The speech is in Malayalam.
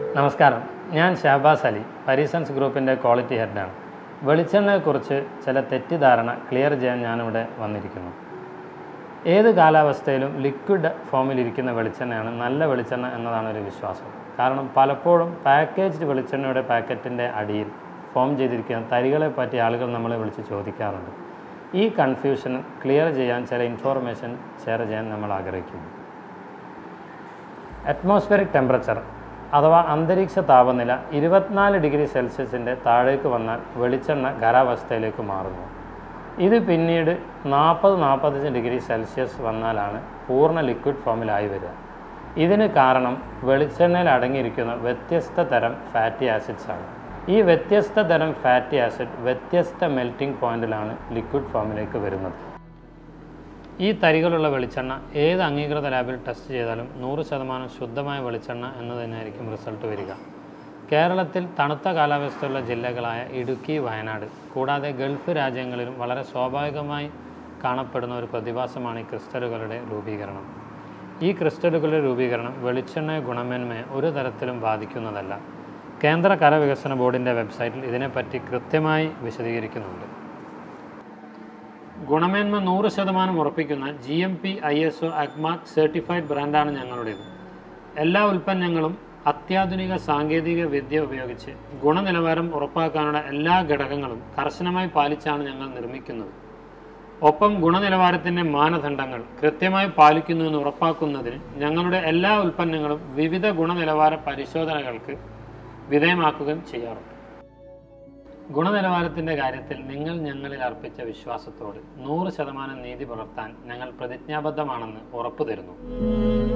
നമസ്കാരം ഞാൻ ഷഹബാസ് അലി പരീസൺസ് ഗ്രൂപ്പിൻ്റെ ക്വാളിറ്റി ഹെഡാണ് വെളിച്ചെണ്ണയെക്കുറിച്ച് ചില തെറ്റിദ്ധാരണ ക്ലിയർ ചെയ്യാൻ ഞാനിവിടെ വന്നിരിക്കുന്നു ഏത് കാലാവസ്ഥയിലും ലിക്വിഡ് ഫോമിലിരിക്കുന്ന വെളിച്ചെണ്ണയാണ് നല്ല വെളിച്ചെണ്ണ എന്നതാണ് ഒരു വിശ്വാസം കാരണം പലപ്പോഴും പാക്കേജ്ഡ് വെളിച്ചെണ്ണയുടെ പാക്കറ്റിൻ്റെ അടിയിൽ ഫോം ചെയ്തിരിക്കുന്ന തരികളെ പറ്റി ആളുകൾ നമ്മളെ വിളിച്ച് ചോദിക്കാറുണ്ട് ഈ കൺഫ്യൂഷൻ ക്ലിയർ ചെയ്യാൻ ചില ഇൻഫോർമേഷൻ ഷെയർ ചെയ്യാൻ നമ്മൾ ആഗ്രഹിക്കുന്നു അറ്റ്മോസ്ഫിയറിക് ടെമ്പറേച്ചർ അഥവാ അന്തരീക്ഷ താപനില ഇരുപത്തിനാല് ഡിഗ്രി സെൽഷ്യസിൻ്റെ താഴേക്ക് വന്നാൽ വെളിച്ചെണ്ണ ഖരാവസ്ഥയിലേക്ക് മാറുന്നു ഇത് പിന്നീട് നാൽപ്പത് നാൽപ്പത്തഞ്ച് ഡിഗ്രി സെൽഷ്യസ് വന്നാലാണ് പൂർണ്ണ ലിക്വിഡ് ഫോമിലായി വരിക ഇതിന് കാരണം വെളിച്ചെണ്ണയിൽ അടങ്ങിയിരിക്കുന്ന വ്യത്യസ്ത തരം ഫാറ്റി ആസിഡ്സ് ആണ് ഈ വ്യത്യസ്ത തരം ഫാറ്റി ആസിഡ് വ്യത്യസ്ത മെൽറ്റിംഗ് പോയിന്റിലാണ് ലിക്വിഡ് ഫോമിലേക്ക് വരുന്നത് ഈ തരികളുള്ള വെളിച്ചെണ്ണ ഏത് അംഗീകൃത ലാബിൽ ടെസ്റ്റ് ചെയ്താലും നൂറ് ശതമാനം ശുദ്ധമായ വെളിച്ചെണ്ണ എന്ന് തന്നെയായിരിക്കും റിസൾട്ട് വരിക കേരളത്തിൽ തണുത്ത കാലാവസ്ഥയുള്ള ജില്ലകളായ ഇടുക്കി വയനാട് കൂടാതെ ഗൾഫ് രാജ്യങ്ങളിലും വളരെ സ്വാഭാവികമായി കാണപ്പെടുന്ന ഒരു പ്രതിഭാസമാണ് ഈ ക്രിസ്റ്റലുകളുടെ രൂപീകരണം ഈ ക്രിസ്റ്റലുകളുടെ രൂപീകരണം വെളിച്ചെണ്ണ ഗുണമേന്മയെ ഒരു തരത്തിലും ബാധിക്കുന്നതല്ല കേന്ദ്ര കരവികസന ബോർഡിൻ്റെ വെബ്സൈറ്റിൽ ഇതിനെപ്പറ്റി കൃത്യമായി വിശദീകരിക്കുന്നുണ്ട് ഗുണമേന്മ നൂറ് ശതമാനം ഉറപ്പിക്കുന്ന G M P I S O അക്മാക് സർട്ടിഫൈഡ് ബ്രാൻഡാണ് ഞങ്ങളുടേത് എല്ലാ ഉൽപ്പന്നങ്ങളും അത്യാധുനിക സാങ്കേതിക വിദ്യ ഉപയോഗിച്ച് ഗുണനിലവാരം ഉറപ്പാക്കാനുള്ള എല്ലാ ഘടകങ്ങളും കർശനമായി പാലിച്ചാണ് ഞങ്ങൾ നിർമ്മിക്കുന്നത് ഒപ്പം ഗുണനിലവാരത്തിൻ്റെ മാനദണ്ഡങ്ങൾ കൃത്യമായി പാലിക്കുന്നുവെന്ന് ഉറപ്പാക്കുന്നതിന് ഞങ്ങളുടെ എല്ലാ ഉൽപ്പന്നങ്ങളും വിവിധ ഗുണനിലവാര പരിശോധനകൾക്ക് വിധേയമാക്കുകയും ചെയ്യാറുണ്ട് ഗുണനിലവാരത്തിൻ്റെ കാര്യത്തിൽ നിങ്ങൾ ഞങ്ങളിൽ അർപ്പിച്ച വിശ്വാസത്തോട് നൂറ് ശതമാനം നീതി പുലർത്താൻ ഞങ്ങൾ പ്രതിജ്ഞാബദ്ധമാണെന്ന് ഉറപ്പു തരുന്നു